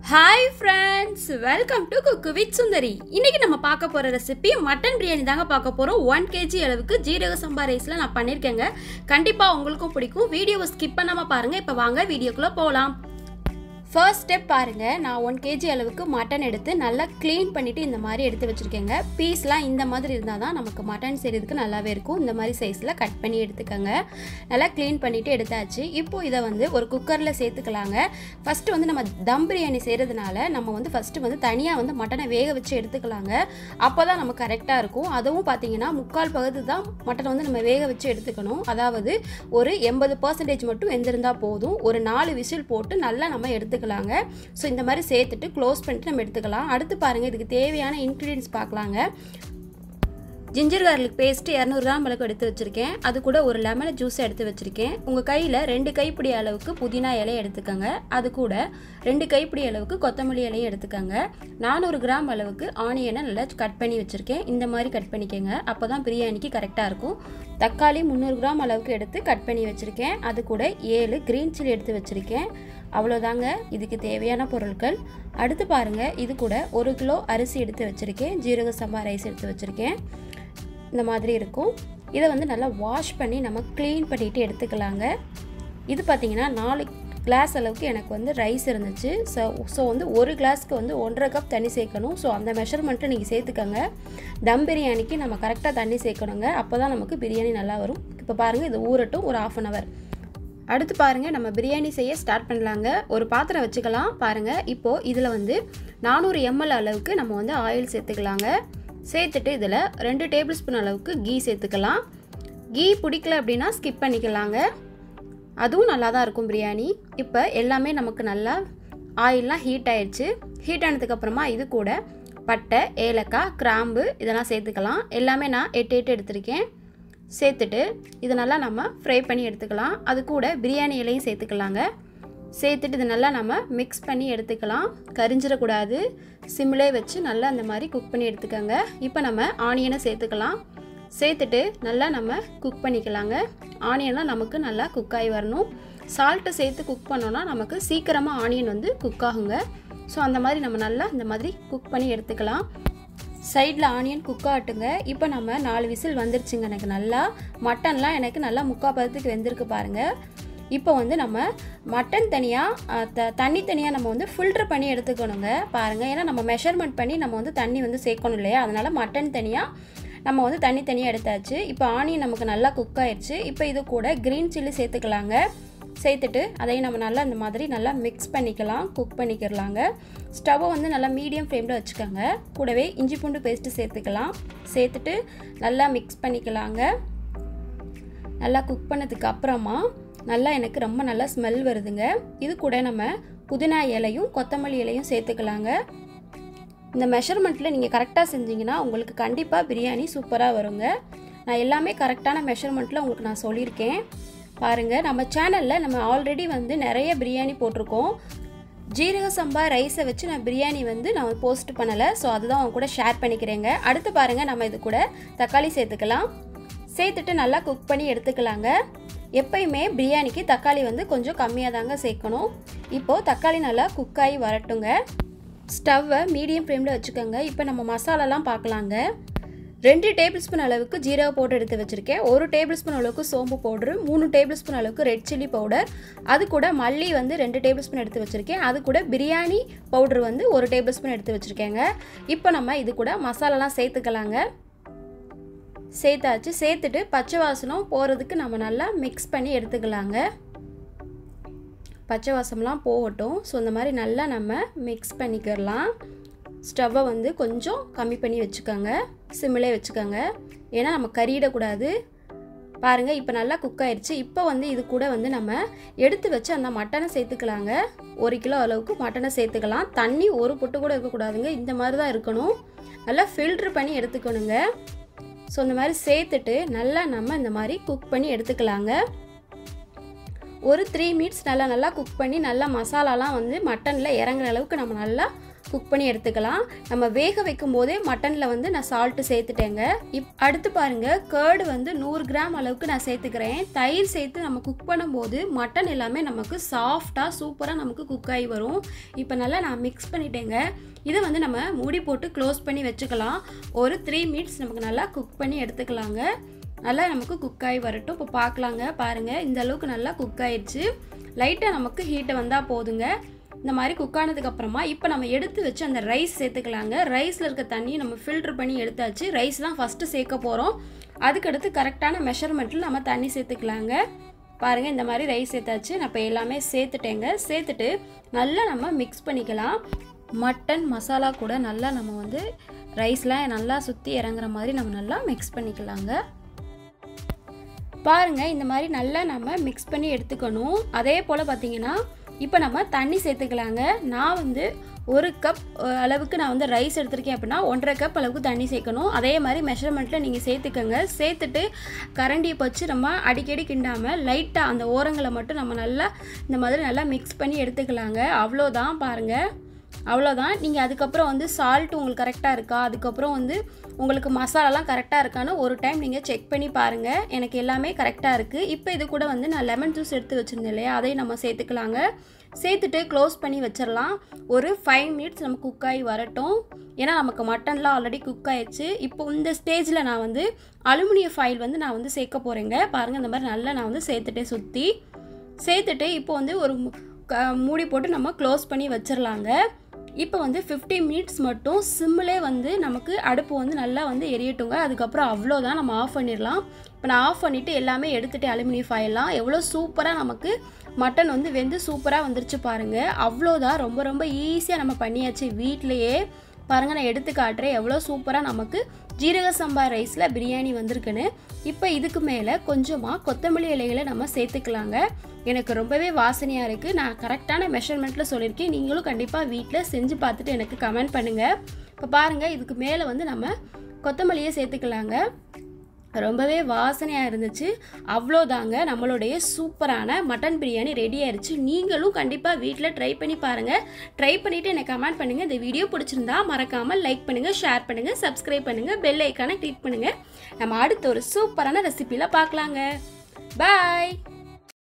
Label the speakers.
Speaker 1: hi friends welcome to cook with Sundari இன்னைக்கு நம்ம பார்க்க போகிற ரெசிபி மட்டன் பிரியாணி தாங்க பார்க்க போகிறோம் ஒன் கேஜி அளவுக்கு ஜீரக சம்பா ரைஸில் நான் பண்ணியிருக்கேங்க கண்டிப்பாக உங்களுக்கும் பிடிக்கும் வீடியோவை ஸ்கிப் பண்ணாமல் பாருங்கள் இப்போ வாங்க வீடியோக்குள்ளே போகலாம் ஃபர்ஸ்ட் ஸ்டெப் பாருங்கள் நான் ஒன் கேஜி அளவுக்கு மட்டன் எடுத்து நல்லா க்ளீன் பண்ணிவிட்டு இந்த மாதிரி எடுத்து வச்சுருக்கேங்க பீஸ்லாம் இந்த மாதிரி இருந்தால் தான் நமக்கு மட்டன் செய்கிறதுக்கு நல்லாவே இருக்கும் இந்த மாதிரி சைஸில் கட் பண்ணி எடுத்துக்கோங்க நல்லா க்ளீன் பண்ணிவிட்டு எடுத்தாச்சு இப்போது இதை வந்து ஒரு குக்கரில் சேர்த்துக்கலாங்க ஃபஸ்ட்டு வந்து நம்ம தம் பிரியாணி செய்கிறதுனால நம்ம வந்து ஃபஸ்ட்டு வந்து தனியாக வந்து மட்டனை வேக வச்சு எடுத்துக்கலாங்க அப்போ தான் நம்ம கரெக்டாக இருக்கும் அதுவும் பார்த்தீங்கன்னா முக்கால் பகுதி தான் மட்டனை வந்து நம்ம வேக வச்சு எடுத்துக்கணும் அதாவது ஒரு எண்பது பர்சன்டேஜ் மட்டும் வெந்திருந்தால் போதும் ஒரு நாலு விசில் போட்டு நல்லா நம்ம எடுத்துக்கலாங்க ஸோ இந்த மாதிரி சேர்த்துட்டு க்ளோஸ் பண்ணிட்டு நம்ம எடுத்துக்கலாம் அடுத்து பாருங்கள் இதுக்கு தேவையான இன்க்ரீடியன்ஸ் பார்க்கலாங்க ஜிஞ்சர் கார்லிக் பேஸ்ட்டு இரநூறு கிராம் அளவுக்கு எடுத்து வச்சுருக்கேன் அது கூட ஒரு லெமன் ஜூஸ் எடுத்து வச்சுருக்கேன் உங்கள் கையில் ரெண்டு கைப்பிடி அளவுக்கு புதினா இலையை எடுத்துக்கோங்க அது கூட ரெண்டு கைப்பிடி அளவுக்கு கொத்தமல்லி இலையும் எடுத்துக்கோங்க நானூறு கிராம் அளவுக்கு ஆனியனை நல்லா கட் பண்ணி வச்சுருக்கேன் இந்த மாதிரி கட் பண்ணிக்கோங்க அப்போ தான் பிரியாணிக்கு கரெக்டாக இருக்கும் தக்காளி முந்நூறு கிராம் அளவுக்கு எடுத்து கட் பண்ணி வச்சுருக்கேன் அது கூட ஏழு க்ரீன் சில்லி எடுத்து வச்சுருக்கேன் அவ்வளோதாங்க இதுக்கு தேவையான பொருட்கள் அடுத்து பாருங்கள் இது கூட ஒரு கிலோ அரிசி எடுத்து வச்சுருக்கேன் ஜீரக சம்பா ரைஸ் எடுத்து வச்சுருக்கேன் இந்த மாதிரி இருக்கும் இதை வந்து நல்லா வாஷ் பண்ணி நம்ம க்ளீன் பண்ணிவிட்டு எடுத்துக்கலாங்க இது பார்த்திங்கன்னா நாலு கிளாஸ் அளவுக்கு எனக்கு வந்து ரைஸ் இருந்துச்சு ஸோ ஸோ வந்து ஒரு கிளாஸ்க்கு வந்து ஒன்றரை கப் தண்ணி சேர்க்கணும் ஸோ அந்த மெஷர்மெண்ட்டை நீங்கள் சேர்த்துக்கோங்க தம் பிரியாணிக்கு நம்ம கரெக்டாக தண்ணி சேர்க்கணுங்க அப்போ தான் நமக்கு பிரியாணி நல்லா வரும் இப்போ பாருங்கள் இது ஊறட்டும் ஒரு ஆஃப் அன் ஹவர் அடுத்து பாருங்கள் நம்ம பிரியாணி செய்ய ஸ்டார்ட் பண்ணலாங்க ஒரு பாத்திரம் வச்சுக்கலாம் பாருங்கள் இப்போது இதில் வந்து நானூறு எம்எல் அளவுக்கு நம்ம வந்து ஆயில் சேர்த்துக்கலாங்க சேர்த்துட்டு இதில் ரெண்டு டேபிள் ஸ்பூன் அளவுக்கு கீ சேர்த்துக்கலாம் கீ பிடிக்கல அப்படின்னா ஸ்கிப் பண்ணிக்கலாங்க அதுவும் நல்லா தான் இருக்கும் பிரியாணி இப்போ எல்லாமே நமக்கு நல்லா ஆயிலெலாம் ஹீட் ஆயிடுச்சு ஹீட் ஆனதுக்கப்புறமா இது கூட பட்டை ஏலக்காய் கிராம்பு இதெல்லாம் சேர்த்துக்கலாம் எல்லாமே நான் எட்டு எட்டு எடுத்திருக்கேன் சேர்த்துட்டு இதை நல்லா நம்ம ஃப்ரை பண்ணி எடுத்துக்கலாம் அது கூட பிரியாணி இலையும் சேர்த்துக்கலாங்க சேர்த்துட்டு இதை நல்லா நம்ம மிக்ஸ் பண்ணி எடுத்துக்கலாம் கரிஞ்சிடக்கூடாது சிம்லே வச்சு நல்லா அந்த மாதிரி குக் பண்ணி எடுத்துக்கோங்க இப்போ நம்ம ஆனியனை சேர்த்துக்கலாம் சேர்த்துட்டு நல்லா நம்ம குக் பண்ணிக்கலாங்க ஆனியன்லாம் நமக்கு நல்லா குக் ஆகி வரணும் சால்ட்டை சேர்த்து குக் பண்ணோன்னா நமக்கு சீக்கிரமாக ஆனியன் வந்து குக் ஆகுங்க ஸோ அந்த மாதிரி நம்ம நல்லா இந்த மாதிரி குக் பண்ணி எடுத்துக்கலாம் சைடில் ஆனியன் குக் ஆட்டுங்க இப்போ நம்ம நாலு விசில் வந்துருச்சுங்க எனக்கு நல்லா மட்டன்லாம் எனக்கு நல்லா முக்கால் பதத்துக்கு வெந்திருக்கு பாருங்கள் இப்போ வந்து நம்ம மட்டன் தனியாக த தண்ணி தனியாக நம்ம வந்து ஃபில்ட்ரு பண்ணி எடுத்துக்கணுங்க பாருங்கள் ஏன்னா நம்ம மெஷர்மெண்ட் பண்ணி நம்ம வந்து தண்ணி வந்து சேர்க்கணும் இல்லையா அதனால் மட்டன் தனியாக நம்ம வந்து தண்ணி தனியாக எடுத்தாச்சு இப்போ ஆனியன் நமக்கு நல்லா குக் ஆயிடுச்சு இப்போ இது கூட க்ரீன் சில்லி சேர்த்துக்கலாங்க சேர்த்துட்டு அதையும் நம்ம நல்லா இந்த மாதிரி நல்லா மிக்ஸ் பண்ணிக்கலாம் குக் பண்ணிக்கிறலாங்க ஸ்டவ்வை வந்து நல்லா மீடியம் ஃப்ளேமில் வச்சுக்கோங்க கூடவே இஞ்சி பூண்டு பேஸ்ட்டு சேர்த்துக்கலாம் சேர்த்துட்டு நல்லா மிக்ஸ் பண்ணிக்கலாங்க நல்லா குக் பண்ணதுக்கு அப்புறமா நல்லா எனக்கு ரொம்ப நல்லா ஸ்மெல் வருதுங்க இது கூட நம்ம புதினா இலையும் கொத்தமல்லி இலையும் சேர்த்துக்கலாங்க இந்த மெஷர்மெண்ட்டில் நீங்கள் கரெக்டாக செஞ்சீங்கன்னா உங்களுக்கு கண்டிப்பாக பிரியாணி சூப்பராக வருங்க நான் எல்லாமே கரெக்டான மெஷர்மெண்ட்டில் உங்களுக்கு நான் சொல்லியிருக்கேன் பாருங்கள் நம்ம சேனலில் நம்ம ஆல்ரெடி வந்து நிறைய பிரியாணி போட்டிருக்கோம் ஜீரக சம்பா ரைஸை வச்சு நான் பிரியாணி வந்து நான் போஸ்ட் பண்ணலை ஸோ அதுதான் அவங்க கூட ஷேர் பண்ணிக்கிறேங்க அடுத்து பாருங்கள் நம்ம இது கூட தக்காளி சேர்த்துக்கலாம் சேர்த்துட்டு நல்லா குக் பண்ணி எடுத்துக்கலாங்க எப்பயுமே பிரியாணிக்கு தக்காளி வந்து கொஞ்சம் கம்மியாக தாங்க சேர்க்கணும் இப்போது தக்காளி நல்லா குக் ஆகி வரட்டுங்க ஸ்டவ்வை மீடியம் ஃப்ளேமில் வச்சுக்கோங்க இப்போ நம்ம மசாலாலாம் பார்க்கலாங்க ரெண்டு டேபிள் ஸ்பூன் அளவுக்கு ஜீரக பவுடர் எடுத்து வச்சுருக்கேன் ஒரு டேபிள் ஸ்பூன் அளவுக்கு சோம்பு பவுட்ரு மூணு டேபிள் ஸ்பூன் அளவுக்கு ரெட் சில்லி பவுடர் அது கூட மல்லி வந்து ரெண்டு டேபிள் ஸ்பூன் எடுத்து வச்சுருக்கேன் அது கூட பிரியாணி பவுடர் வந்து ஒரு டேபிள் ஸ்பூன் எடுத்து வச்சுருக்கேங்க இப்போ நம்ம இது கூட மசாலாலாம் சேர்த்துக்கலாங்க சேர்த்தாச்சு சேர்த்துட்டு பச்சை வாசனம் போகிறதுக்கு நம்ம நல்லா மிக்ஸ் பண்ணி எடுத்துக்கலாங்க பச்சை வாசம்லாம் போகட்டும் ஸோ இந்த மாதிரி நல்லா நம்ம மிக்ஸ் பண்ணிக்கிறலாம் ஸ்டவ்வை வந்து கொஞ்சம் கம்மி பண்ணி வச்சுக்கோங்க சிம்மிலே வச்சுக்கோங்க ஏன்னா நம்ம கறியிடக்கூடாது பாருங்கள் இப்போ நல்லா குக் ஆயிடுச்சு இப்போ வந்து இது கூட வந்து நம்ம எடுத்து வச்சு அந்த மட்டனை சேர்த்துக்கலாங்க ஒரு கிலோ அளவுக்கு மட்டனை சேர்த்துக்கலாம் தண்ணி ஒரு பொட்டு கூட இருக்கக்கூடாதுங்க இந்த மாதிரி தான் இருக்கணும் நல்லா ஃபில்ட்ரு பண்ணி எடுத்துக்கணுங்க ஸோ இந்த மாதிரி சேர்த்துட்டு நல்லா நம்ம இந்த மாதிரி குக் பண்ணி எடுத்துக்கலாங்க ஒரு த்ரீ மினிட்ஸ் நல்லா நல்லா குக் பண்ணி நல்லா மசாலாலாம் வந்து மட்டனில் இறங்குற அளவுக்கு நம்ம நல்லா குக் பண்ணி எடுத்துக்கலாம் நம்ம வேக வைக்கும் போதே மட்டனில் வந்து நான் சால்ட்டு சேர்த்துட்டேங்க இப் அடுத்து பாருங்கள் கேர்டு வந்து நூறு கிராம் அளவுக்கு நான் சேர்த்துக்கிறேன் தயிர் சேர்த்து நம்ம குக் பண்ணும்போது மட்டன் எல்லாமே நமக்கு சாஃப்டாக சூப்பராக நமக்கு குக் ஆகி வரும் இப்போ நல்லா நான் மிக்ஸ் பண்ணிட்டேங்க இதை வந்து நம்ம மூடி போட்டு க்ளோஸ் பண்ணி வச்சுக்கலாம் ஒரு த்ரீ மினிட்ஸ் நமக்கு நல்லா குக் பண்ணி எடுத்துக்கலாங்க நல்லா நமக்கு குக் ஆகி வரட்டும் இப்போ பார்க்கலாங்க பாருங்கள் இந்த அளவுக்கு நல்லா குக் ஆயிடுச்சு லைட்டாக நமக்கு ஹீட்டை வந்தால் போதுங்க இந்த மாதிரி குக் ஆனதுக்கப்புறமா இப்போ நம்ம எடுத்து வச்சு அந்த ரைஸ் சேர்த்துக்கலாங்க ரைஸில் இருக்க தண்ணியை நம்ம ஃபில்ட்ரு பண்ணி எடுத்தாச்சு ரைஸ் தான் ஃபஸ்ட்டு சேர்க்க போகிறோம் அதுக்கடுத்து கரெக்டான மெஷர்மெண்ட்டில் நம்ம தண்ணி சேர்த்துக்கலாங்க பாருங்கள் இந்த மாதிரி ரைஸ் சேர்த்தாச்சு நான் இப்போ எல்லாமே சேர்த்துட்டேங்க சேர்த்துட்டு நல்லா நம்ம மிக்ஸ் பண்ணிக்கலாம் மட்டன் மசாலா கூட நல்லா நம்ம வந்து ரைஸ்லாம் நல்லா சுற்றி இறங்குற மாதிரி நம்ம நல்லா மிக்ஸ் பண்ணிக்கலாங்க பாருங்கள் இந்த மாதிரி நல்லா நம்ம மிக்ஸ் பண்ணி எடுத்துக்கணும் அதே போல் பார்த்தீங்கன்னா இப்போ நம்ம தண்ணி சேர்த்துக்கலாங்க நான் வந்து ஒரு கப் அளவுக்கு நான் வந்து ரைஸ் எடுத்திருக்கேன் அப்படின்னா ஒன்றரை கப் அளவுக்கு தண்ணி சேர்க்கணும் அதே மாதிரி மெஷர்மெண்ட்டில் நீங்கள் சேர்த்துக்கோங்க சேர்த்துட்டு கரண்டியை வச்சு நம்ம அடிக்கடி கிண்டாமல் லைட்டாக அந்த ஓரங்களை மட்டும் நம்ம நல்லா இந்த மாதிரி நல்லா மிக்ஸ் பண்ணி எடுத்துக்கலாங்க அவ்வளோதான் பாருங்கள் அவ்வளோதான் நீங்கள் அதுக்கப்புறம் வந்து சால்ட் உங்களுக்கு கரெக்டாக இருக்கா அதுக்கப்புறம் வந்து உங்களுக்கு மசாலாலாம் கரெக்டாக இருக்கான்னு ஒரு டைம் நீங்கள் செக் பண்ணி பாருங்கள் எனக்கு எல்லாமே கரெக்டாக இருக்குது இப்போ இது கூட வந்து நான் லெமன் ஜூஸ் எடுத்து வச்சுருந்தேன் இல்லையா அதையும் நம்ம சேர்த்துக்கலாங்க சேர்த்துட்டு க்ளோஸ் பண்ணி வச்சிடலாம் ஒரு ஃபைவ் மினிட்ஸ் நம்ம குக் ஆகி வரட்டும் ஏன்னா நமக்கு மட்டன்லாம் ஆல்ரெடி குக் ஆயிடுச்சு இப்போ இந்த ஸ்டேஜில் நான் வந்து அலுமினிய ஃபைல் வந்து நான் வந்து சேர்க்க போகிறேங்க பாருங்கள் இந்த மாதிரி நல்லா நான் வந்து சேர்த்துட்டே சுற்றி சேர்த்துட்டு இப்போ வந்து ஒரு மூடி போட்டு நம்ம க்ளோஸ் பண்ணி வச்சிடலாங்க இப்போ வந்து ஃபிஃப்டி மினிட்ஸ் மட்டும் சிம்மிலே வந்து நமக்கு அடுப்பு வந்து நல்லா வந்து எரியட்டுங்க அதுக்கப்புறம் அவ்வளோதான் நம்ம ஆஃப் பண்ணிடலாம் இப்போ நான் ஆஃப் பண்ணிவிட்டு எல்லாமே எடுத்துகிட்டு அலுமினியம் ஃபைல்லாம் எவ்வளோ சூப்பராக நமக்கு மட்டன் வந்து வெந்து சூப்பராக வந்துருச்சு பாருங்கள் அவ்வளோதான் ரொம்ப ரொம்ப ஈஸியாக நம்ம பண்ணியாச்சு வீட்லேயே பாருங்கள் நான் எடுத்து காட்டுறேன் எவ்வளோ சூப்பராக நமக்கு ஜீரக சம்பா ரைஸில் பிரியாணி வந்திருக்குன்னு இப்போ இதுக்கு மேலே கொஞ்சமாக கொத்தமல்லி இலைகளை நம்ம சேர்த்துக்கலாங்க எனக்கு ரொம்பவே வாசனையாக இருக்குது நான் கரெக்டான மெஷர்மெண்ட்டில் சொல்லியிருக்கேன் நீங்களும் கண்டிப்பாக வீட்டில் செஞ்சு பார்த்துட்டு எனக்கு கமெண்ட் பண்ணுங்கள் இப்போ பாருங்கள் இதுக்கு மேலே வந்து நம்ம கொத்தமல்லியை சேர்த்துக்கலாங்க ரொம்பவே வாசனையாக இருந்துச்சு அவ்வளோதாங்க நம்மளுடைய சூப்பரான மட்டன் பிரியாணி ரெடி ஆயிடுச்சு நீங்களும் கண்டிப்பாக வீட்டில் ட்ரை பண்ணி பாருங்கள் ட்ரை பண்ணிவிட்டு எனக்கு கமெண்ட் பண்ணுங்கள் இந்த வீடியோ பிடிச்சிருந்தா மறக்காமல் லைக் பண்ணுங்கள் ஷேர் பண்ணுங்கள் சப்ஸ்கிரைப் பண்ணுங்கள் பெல் ஐக்கானை கிளிக் பண்ணுங்கள் நம்ம அடுத்த ஒரு சூப்பரான ரெசிப்பியில் பார்க்கலாங்க பாய்